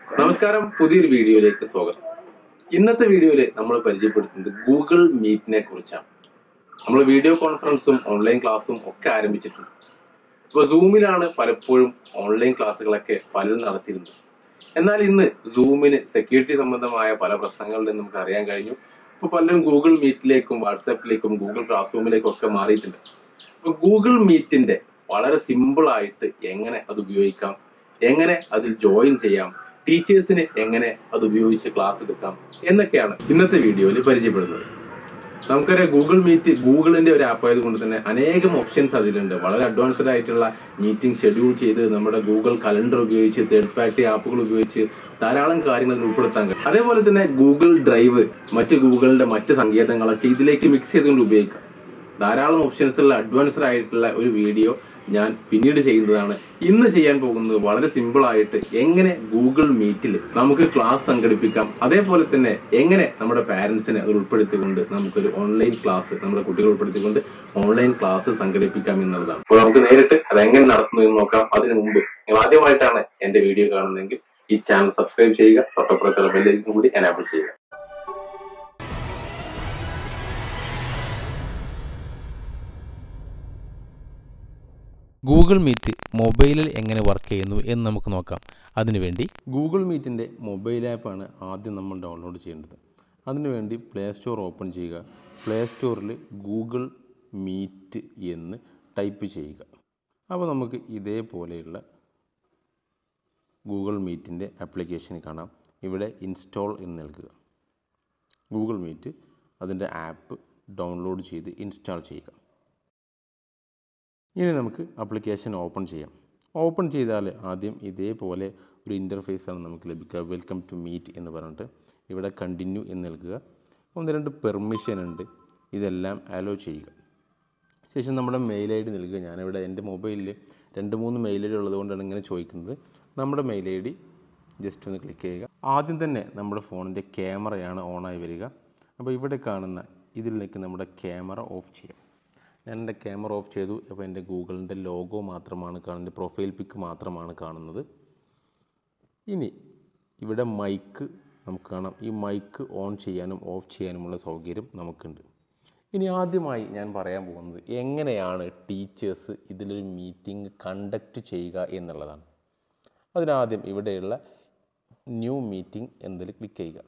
നമസ്കാരം പുതിയൊരു വീഡിയോയിലേക്ക് സ്വാഗതം ഇന്നത്തെ വീഡിയോയിൽ നമ്മൾ പരിചയപ്പെടുത്തുന്നത് ഗൂഗിൾ മീറ്റിനെ കുറിച്ചാണ് നമ്മൾ വീഡിയോ കോൺഫറൻസും ഓൺലൈൻ ക്ലാസ്സും ഒക്കെ ആരംഭിച്ചിട്ടുണ്ട് ഇപ്പോൾ സൂമിലാണ് പലപ്പോഴും ഓൺലൈൻ ക്ലാസ്സുകളൊക്കെ പലരും നടത്തിയിരുന്നത് എന്നാൽ ഇന്ന് സൂമിന് സെക്യൂരിറ്റി സംബന്ധമായ പല പ്രശ്നങ്ങളിൽ നമുക്ക് അറിയാൻ കഴിഞ്ഞു ഇപ്പോൾ പലരും ഗൂഗിൾ മീറ്റിലേക്കും വാട്സാപ്പിലേക്കും ഗൂഗിൾ ക്ലാസ് റൂമിലേക്കും ഒക്കെ മാറിയിട്ടുണ്ട് അപ്പോൾ ഗൂഗിൾ മീറ്റിന്റെ വളരെ സിമ്പിൾ ആയിട്ട് എങ്ങനെ അത് ഉപയോഗിക്കാം എങ്ങനെ അതിൽ ജോയിൻ ചെയ്യാം ടീച്ചേഴ്സിന് എങ്ങനെ അത് ഉപയോഗിച്ച് ക്ലാസ് എടുക്കാം എന്നൊക്കെയാണ് ഇന്നത്തെ വീഡിയോയിൽ പരിചയപ്പെടുന്നത് നമുക്കറിയാം ഗൂഗിൾ മീറ്റ് ഗൂഗിളിന്റെ ഒരു ആപ്പ് ആയതുകൊണ്ട് തന്നെ അനേകം ഓപ്ഷൻസ് അതിലുണ്ട് വളരെ അഡ്വാൻസ്ഡ് ആയിട്ടുള്ള മീറ്റിംഗ് ഷെഡ്യൂൾ ചെയ്ത് നമ്മുടെ ഗൂഗിൾ കലണ്ടർ ഉപയോഗിച്ച് തേർഡ് പാർട്ടി ആപ്പുകൾ ഉപയോഗിച്ച് ധാരാളം കാര്യങ്ങൾ അതിൽ ഉൾപ്പെടുത്താൻ കഴിയും അതേപോലെ തന്നെ ഗൂഗിൾ ഡ്രൈവ് മറ്റ് ഗൂഗിളിന്റെ മറ്റ് സങ്കേതങ്ങളൊക്കെ ഇതിലേക്ക് മിക്സ് ചെയ്തുകൊണ്ട് ഉപയോഗിക്കാം ധാരാളം ഓപ്ഷൻസ് ഉള്ള അഡ്വാൻസ്ഡ് ആയിട്ടുള്ള ഒരു വീഡിയോ ഞാൻ പിന്നീട് ചെയ്യുന്നതാണ് ഇന്ന് ചെയ്യാൻ പോകുന്നത് വളരെ സിമ്പിൾ ആയിട്ട് എങ്ങനെ ഗൂഗിൾ മീറ്റിൽ നമുക്ക് ക്ലാസ് സംഘടിപ്പിക്കാം അതേപോലെ തന്നെ എങ്ങനെ നമ്മുടെ പാരന്റ്സിനെ അത് ഉൾപ്പെടുത്തിക്കൊണ്ട് നമുക്കൊരു ഓൺലൈൻ ക്ലാസ് നമ്മുടെ കുട്ടികൾ ഉൾപ്പെടുത്തിക്കൊണ്ട് ഓൺലൈൻ ക്ലാസ് സംഘടിപ്പിക്കാം എന്നുള്ളതാണ് അപ്പോൾ നമുക്ക് നേരിട്ട് അത് എങ്ങനെ നടത്തുന്നു എന്ന് നോക്കാം അതിനു മുമ്പ് നിങ്ങൾ ആദ്യമായിട്ടാണ് എന്റെ വീഡിയോ കാണുന്നതെങ്കിൽ ഈ ചാനൽ സബ്സ്ക്രൈബ് ചെയ്യുക തൊട്ടപ്പുറത്തുള്ള ബെല്ലേക്കും കൂടി എനാബിൾ ചെയ്യുക ഗൂഗിൾ മീറ്റ് മൊബൈലിൽ എങ്ങനെ വർക്ക് ചെയ്യുന്നു എന്ന് നമുക്ക് നോക്കാം അതിനുവേണ്ടി ഗൂഗിൾ മീറ്റിൻ്റെ മൊബൈൽ ആപ്പാണ് ആദ്യം നമ്മൾ ഡൗൺലോഡ് ചെയ്യേണ്ടത് അതിനുവേണ്ടി പ്ലേ സ്റ്റോർ ഓപ്പൺ ചെയ്യുക പ്ലേ സ്റ്റോറിൽ ഗൂഗിൾ മീറ്റ് എന്ന് ടൈപ്പ് ചെയ്യുക അപ്പോൾ നമുക്ക് ഇതേപോലെയുള്ള ഗൂഗിൾ മീറ്റിൻ്റെ ആപ്ലിക്കേഷൻ കാണാം ഇവിടെ ഇൻസ്റ്റാൾ എന്ന് നൽകുക ഗൂഗിൾ മീറ്റ് അതിൻ്റെ ആപ്പ് ഡൗൺലോഡ് ചെയ്ത് ഇൻസ്റ്റാൾ ചെയ്യുക ഇനി നമുക്ക് ആപ്ലിക്കേഷൻ ഓപ്പൺ ചെയ്യാം ഓപ്പൺ ചെയ്താൽ ആദ്യം ഇതേപോലെ ഒരു ഇൻ്റർഫേസാണ് നമുക്ക് ലഭിക്കുക വെൽക്കം ടു മീറ്റ് എന്ന് പറഞ്ഞിട്ട് ഇവിടെ കണ്ടിന്യൂ എന്ന് നൽകുക ഒന്ന് രണ്ട് പെർമിഷൻ ഉണ്ട് ഇതെല്ലാം അലോ ചെയ്യുക ശേഷം നമ്മുടെ മെയിൽ ഐ ഡി നൽകുക ഞാനിവിടെ എൻ്റെ മൊബൈലിൽ രണ്ട് മൂന്ന് മെയിൽ ഐ ഡി ഉള്ളതുകൊണ്ടാണ് ഇങ്ങനെ ചോദിക്കുന്നത് നമ്മുടെ മെയിൽ ഐ ഡി ജസ്റ്റ് ഒന്ന് ക്ലിക്ക് ചെയ്യുക ആദ്യം തന്നെ നമ്മുടെ ഫോണിൻ്റെ ക്യാമറയാണ് ഓണായി വരിക അപ്പോൾ ഇവിടെ കാണുന്ന ഇതിലേക്ക് നമ്മുടെ ക്യാമറ ഓഫ് ചെയ്യാം ഞാൻ എൻ്റെ ക്യാമറ ഓഫ് ചെയ്തു അപ്പോൾ എൻ്റെ ഗൂഗിളിൻ്റെ ലോഗോ മാത്രമാണ് കാണുന്നത് പ്രൊഫൈൽ പിക്ക് മാത്രമാണ് കാണുന്നത് ഇനി ഇവിടെ മൈക്ക് നമുക്ക് കാണാം ഈ മൈക്ക് ഓൺ ചെയ്യാനും ഓഫ് ചെയ്യാനുമുള്ള സൗകര്യം നമുക്കുണ്ട് ഇനി ആദ്യമായി ഞാൻ പറയാൻ പോകുന്നത് എങ്ങനെയാണ് ടീച്ചേഴ്സ് ഇതിലൊരു മീറ്റിംഗ് കണ്ടക്റ്റ് ചെയ്യുക എന്നുള്ളതാണ് അതിനാദ്യം ഇവിടെയുള്ള ന്യൂ മീറ്റിംഗ് എന്നതിൽ ക്ലിക്ക് ചെയ്യുക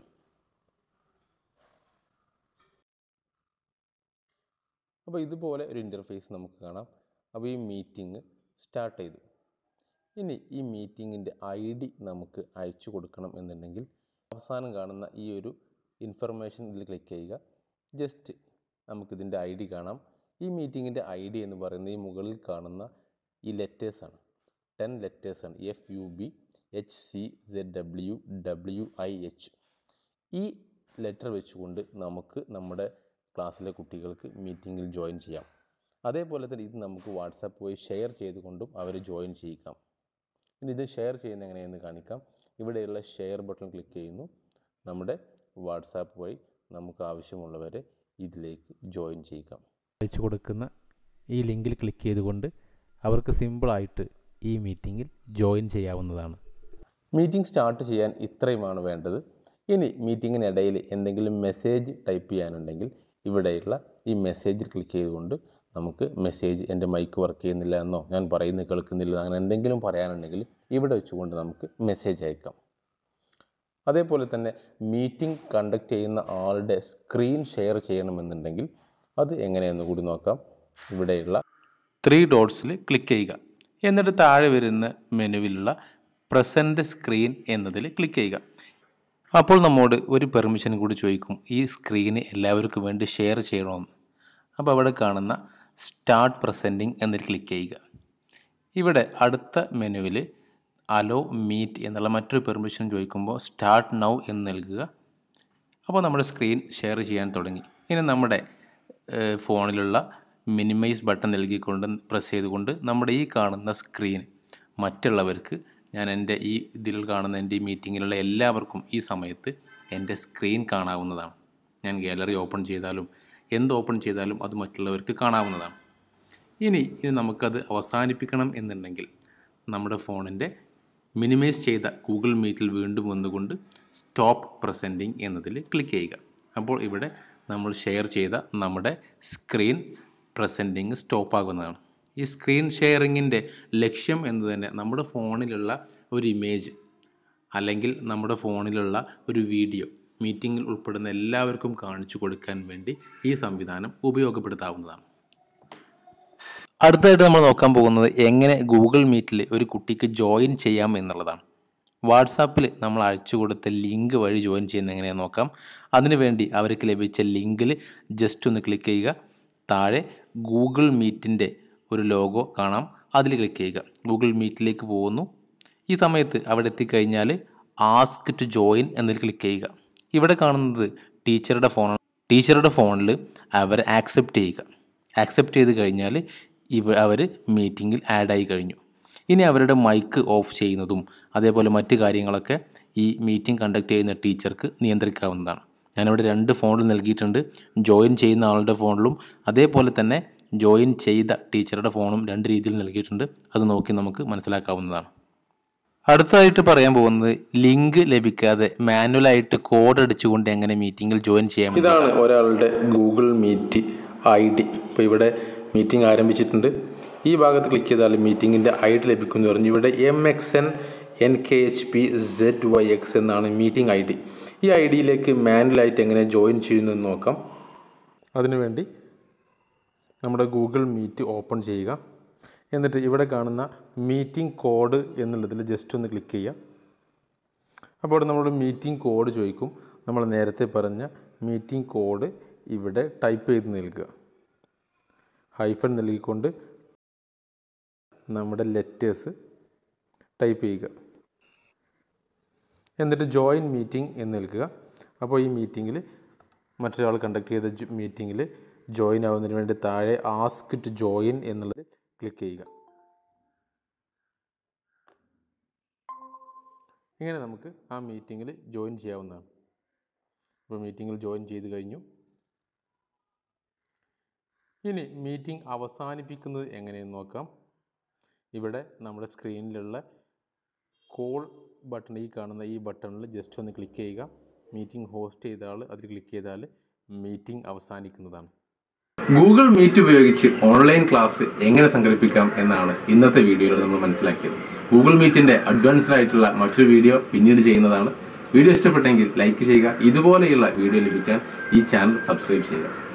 അപ്പോൾ ഇതുപോലെ ഒരു ഇൻ്റർഫേസ് നമുക്ക് കാണാം അപ്പോൾ ഈ മീറ്റിംഗ് സ്റ്റാർട്ട് ചെയ്തു ഇനി ഈ മീറ്റിങ്ങിൻ്റെ ഐ ഡി നമുക്ക് അയച്ചു കൊടുക്കണം എന്നുണ്ടെങ്കിൽ അവസാനം കാണുന്ന ഈ ഒരു ഇൻഫർമേഷൻ ഇതിൽ ക്ലിക്ക് ചെയ്യുക ജസ്റ്റ് നമുക്കിതിൻ്റെ ഐ ഡി കാണാം ഈ മീറ്റിങ്ങിൻ്റെ ഐ ഡി എന്ന് പറയുന്നത് ഈ മുകളിൽ കാണുന്ന ഈ ലെറ്റേഴ്സാണ് ടെൻ ലെറ്റേഴ്സാണ് F U B H C Z W W I H ഈ ലെറ്റർ വെച്ചുകൊണ്ട് നമുക്ക് നമ്മുടെ ക്ലാസ്സിലെ കുട്ടികൾക്ക് മീറ്റിങ്ങിൽ ജോയിൻ ചെയ്യാം അതേപോലെ തന്നെ ഇത് നമുക്ക് വാട്സാപ്പ് വഴി ഷെയർ ചെയ്തുകൊണ്ടും അവർ ജോയിൻ ചെയ്യിക്കാം ഇനി ഇത് ഷെയർ ചെയ്യുന്ന എങ്ങനെയെന്ന് കാണിക്കാം ഇവിടെയുള്ള ഷെയർ ബട്ടൺ ക്ലിക്ക് ചെയ്യുന്നു നമ്മുടെ വാട്സാപ്പ് വഴി നമുക്ക് ആവശ്യമുള്ളവരെ ഇതിലേക്ക് ജോയിൻ ചെയ്യിക്കാം അയച്ചു കൊടുക്കുന്ന ഈ ലിങ്കിൽ ക്ലിക്ക് ചെയ്തുകൊണ്ട് അവർക്ക് സിമ്പിളായിട്ട് ഈ മീറ്റിങ്ങിൽ ജോയിൻ ചെയ്യാവുന്നതാണ് മീറ്റിംഗ് സ്റ്റാർട്ട് ചെയ്യാൻ ഇത്രയുമാണ് വേണ്ടത് ഇനി മീറ്റിങ്ങിനിടയിൽ എന്തെങ്കിലും മെസ്സേജ് ടൈപ്പ് ചെയ്യാനുണ്ടെങ്കിൽ ഇവിടെയുള്ള ഈ മെസ്സേജിൽ ക്ലിക്ക് ചെയ്തുകൊണ്ട് നമുക്ക് മെസ്സേജ് എൻ്റെ മൈക്ക് വർക്ക് ചെയ്യുന്നില്ല എന്നോ ഞാൻ പറയുന്നത് കേൾക്കുന്നില്ല അങ്ങനെ എന്തെങ്കിലും പറയാനുണ്ടെങ്കിൽ ഇവിടെ വെച്ചുകൊണ്ട് നമുക്ക് മെസ്സേജ് അയക്കാം അതേപോലെ തന്നെ മീറ്റിംഗ് കണ്ടക്ട് ചെയ്യുന്ന ആളുടെ സ്ക്രീൻ ഷെയർ ചെയ്യണമെന്നുണ്ടെങ്കിൽ അത് എങ്ങനെയെന്ന് കൂടി നോക്കാം ഇവിടെയുള്ള ത്രീ ഡോട്ട്സിൽ ക്ലിക്ക് ചെയ്യുക എന്നിട്ട് താഴെ വരുന്ന മെനുവിലുള്ള പ്രസൻറ്റ് സ്ക്രീൻ എന്നതിൽ ക്ലിക്ക് ചെയ്യുക അപ്പോൾ നമ്മോട് ഒരു പെർമിഷൻ കൂടി ചോദിക്കും ഈ സ്ക്രീന് എല്ലാവർക്കും വേണ്ടി ഷെയർ ചെയ്യണമെന്ന് അപ്പോൾ അവിടെ കാണുന്ന സ്റ്റാർട്ട് പ്രസൻറ്റിംഗ് എന്നതിൽ ക്ലിക്ക് ചെയ്യുക ഇവിടെ അടുത്ത മെനുവിൽ അലോ മീറ്റ് എന്നുള്ള മറ്റൊരു പെർമിഷൻ ചോദിക്കുമ്പോൾ സ്റ്റാർട്ട് നൗ എന്ന് നൽകുക അപ്പോൾ നമ്മുടെ സ്ക്രീൻ ഷെയർ ചെയ്യാൻ തുടങ്ങി ഇനി നമ്മുടെ ഏഹ്, ഫോണിലുള്ള മിനിമൈസ് ബട്ടൺ നൽകിക്കൊണ്ട് പ്രസ് ചെയ്തുകൊണ്ട് നമ്മുടെ ഈ കാണുന്ന സ്ക്രീൻ മറ്റുള്ളവർക്ക് ഞാൻ എൻ്റെ ഈ ഇതിൽ കാണുന്ന എൻ്റെ ഈ മീറ്റിങ്ങിലുള്ള എല്ലാവർക്കും ഈ സമയത്ത് എൻ്റെ സ്ക്രീൻ കാണാവുന്നതാണ് ഞാൻ ഗാലറി ഓപ്പൺ ചെയ്താലും എന്ത് ഓപ്പൺ ചെയ്താലും അത് മറ്റുള്ളവർക്ക് കാണാവുന്നതാണ് ഇനി ഇനി നമുക്കത് അവസാനിപ്പിക്കണം എന്നുണ്ടെങ്കിൽ നമ്മുടെ ഫോണിൻ്റെ മിനിമൈസ് ചെയ്ത ഗൂഗിൾ മീറ്റിൽ വീണ്ടും വന്നുകൊണ്ട് സ്റ്റോപ്പ് പ്രസൻറ്റിംഗ് എന്നതിൽ ക്ലിക്ക് ചെയ്യുക അപ്പോൾ ഇവിടെ നമ്മൾ ഷെയർ ചെയ്ത നമ്മുടെ സ്ക്രീൻ പ്രസൻറ്റിങ് സ്റ്റോപ്പ് ആകുന്നതാണ് ഈ സ്ക്രീൻ ഷെയറിങ്ങിൻ്റെ ലക്ഷ്യം എന്ന് തന്നെ നമ്മുടെ ഫോണിലുള്ള ഒരു ഇമേജ് അല്ലെങ്കിൽ നമ്മുടെ ഫോണിലുള്ള ഒരു വീഡിയോ മീറ്റിങ്ങിൽ ഉൾപ്പെടുന്ന എല്ലാവർക്കും കാണിച്ചു കൊടുക്കാൻ വേണ്ടി ഈ സംവിധാനം ഉപയോഗപ്പെടുത്താവുന്നതാണ് അടുത്തായിട്ട് നമ്മൾ നോക്കാൻ പോകുന്നത് എങ്ങനെ ഗൂഗിൾ മീറ്റിൽ ഒരു കുട്ടിക്ക് ജോയിൻ ചെയ്യാം എന്നുള്ളതാണ് വാട്സാപ്പിൽ നമ്മൾ അയച്ചു കൊടുത്ത ലിങ്ക് വഴി ജോയിൻ ചെയ്യുന്ന എങ്ങനെയാണെന്ന് നോക്കാം അതിനുവേണ്ടി അവർക്ക് ലഭിച്ച ലിങ്കിൽ ജസ്റ്റ് ഒന്ന് ക്ലിക്ക് ചെയ്യുക താഴെ ഗൂഗിൾ മീറ്റിൻ്റെ ഒരു ലോഗോ കാണാം അതിൽ ക്ലിക്ക് ചെയ്യുക ഗൂഗിൾ മീറ്റിലേക്ക് പോകുന്നു ഈ സമയത്ത് അവിടെ എത്തിക്കഴിഞ്ഞാൽ ആസ്ക് ടു ജോയിൻ എന്നതിൽ ക്ലിക്ക് ചെയ്യുക ഇവിടെ കാണുന്നത് ടീച്ചറുടെ ഫോണാണ് ടീച്ചറുടെ ഫോണിൽ അവർ ആക്സെപ്റ്റ് ചെയ്യുക ആക്സെപ്റ്റ് ചെയ്ത് കഴിഞ്ഞാൽ ഇവ അവർ മീറ്റിങ്ങിൽ ആഡായി കഴിഞ്ഞു ഇനി അവരുടെ മൈക്ക് ഓഫ് ചെയ്യുന്നതും അതേപോലെ മറ്റു കാര്യങ്ങളൊക്കെ ഈ മീറ്റിംഗ് കണ്ടക്ട് ചെയ്യുന്ന ടീച്ചർക്ക് നിയന്ത്രിക്കാവുന്നതാണ് ഞാനിവിടെ രണ്ട് ഫോണിൽ നൽകിയിട്ടുണ്ട് ജോയിൻ ചെയ്യുന്ന ആളുടെ ഫോണിലും അതേപോലെ തന്നെ ജോയിൻ ചെയ്ത ടീച്ചറുടെ ഫോണും രണ്ട് രീതിയിൽ നൽകിയിട്ടുണ്ട് അത് നോക്കി നമുക്ക് മനസ്സിലാക്കാവുന്നതാണ് അടുത്തതായിട്ട് പറയാൻ പോകുന്നത് ലിങ്ക് ലഭിക്കാതെ മാനുവലായിട്ട് കോഡ് അടിച്ചുകൊണ്ട് എങ്ങനെ മീറ്റിങ്ങിൽ ജോയിൻ ചെയ്യാം ഇതാണ് ഒരാളുടെ ഗൂഗിൾ മീറ്റ് ഐ ഡി ഇപ്പോൾ ഇവിടെ മീറ്റിംഗ് ആരംഭിച്ചിട്ടുണ്ട് ഈ ഭാഗത്ത് ക്ലിക്ക് ചെയ്താൽ മീറ്റിങ്ങിൻ്റെ ഐ ഡി ലഭിക്കുമെന്ന് പറഞ്ഞു ഇവിടെ M X N N K H P Z Y X എന്നാണ് മീറ്റിംഗ് ഐ ഡി ഈ ഐ ഡിയിലേക്ക് മാനുവലായിട്ട് എങ്ങനെ ജോയിൻ ചെയ്യുന്നു എന്ന് നോക്കാം അതിനുവേണ്ടി നമ്മുടെ ഗൂഗിൾ മീറ്റ് ഓപ്പൺ ചെയ്യുക എന്നിട്ട് ഇവിടെ കാണുന്ന മീറ്റിംഗ് കോഡ് എന്നുള്ളതിൽ ജസ്റ്റ് ഒന്ന് ക്ലിക്ക് ചെയ്യുക അപ്പോൾ നമ്മുടെ മീറ്റിംഗ് കോഡ് ചോദിക്കും നമ്മൾ നേരത്തെ പറഞ്ഞ മീറ്റിംഗ് കോഡ് ഇവിടെ ടൈപ്പ് ചെയ്ത് നൽകുക ഹൈഫൺ നൽകിക്കൊണ്ട് നമ്മുടെ ലെറ്റേഴ്സ് ടൈപ്പ് ചെയ്യുക എന്നിട്ട് ജോയിൻ മീറ്റിംഗ് എന്ന് നൽകുക അപ്പോൾ ഈ മീറ്റിങ്ങിൽ മറ്റൊരാൾ കണ്ടക്ട് ചെയ്ത മീറ്റിങ്ങിൽ ജോയിൻ ആവുന്നതിന് വേണ്ടി താഴെ ആസ്ക് ടു ജോയിൻ എന്നുള്ളത് ക്ലിക്ക് ചെയ്യുക ഇങ്ങനെ നമുക്ക് ആ മീറ്റിങ്ങിൽ ജോയിൻ ചെയ്യാവുന്നതാണ് അപ്പോൾ മീറ്റിങ്ങിൽ ജോയിൻ ചെയ്ത് കഴിഞ്ഞു ഇനി മീറ്റിംഗ് അവസാനിപ്പിക്കുന്നത് എങ്ങനെയെന്ന് നോക്കാം ഇവിടെ നമ്മുടെ സ്ക്രീനിലുള്ള കോൾ ബട്ടൺ ഈ കാണുന്ന ഈ ബട്ടണിൽ ജസ്റ്റ് ഒന്ന് ക്ലിക്ക് ചെയ്യുക മീറ്റിംഗ് ഹോസ്റ്റ് ചെയ്ത ആൾ അതിൽ ക്ലിക്ക് ചെയ്താൽ മീറ്റിംഗ് അവസാനിക്കുന്നതാണ് ഗൂഗിൾ മീറ്റ് ഉപയോഗിച്ച് ഓൺലൈൻ ക്ലാസ് എങ്ങനെ സംഘടിപ്പിക്കാം എന്നാണ് ഇന്നത്തെ വീഡിയോയിൽ നമ്മൾ മനസ്സിലാക്കിയത് ഗൂഗിൾ മീറ്റിന്റെ അഡ്വാൻസ്ഡ് ആയിട്ടുള്ള മറ്റൊരു വീഡിയോ പിന്നീട് ചെയ്യുന്നതാണ് വീഡിയോ ഇഷ്ടപ്പെട്ടെങ്കിൽ ലൈക്ക് ചെയ്യുക ഇതുപോലെയുള്ള വീഡിയോ ലഭിക്കാൻ ഈ ചാനൽ സബ്സ്ക്രൈബ് ചെയ്യുക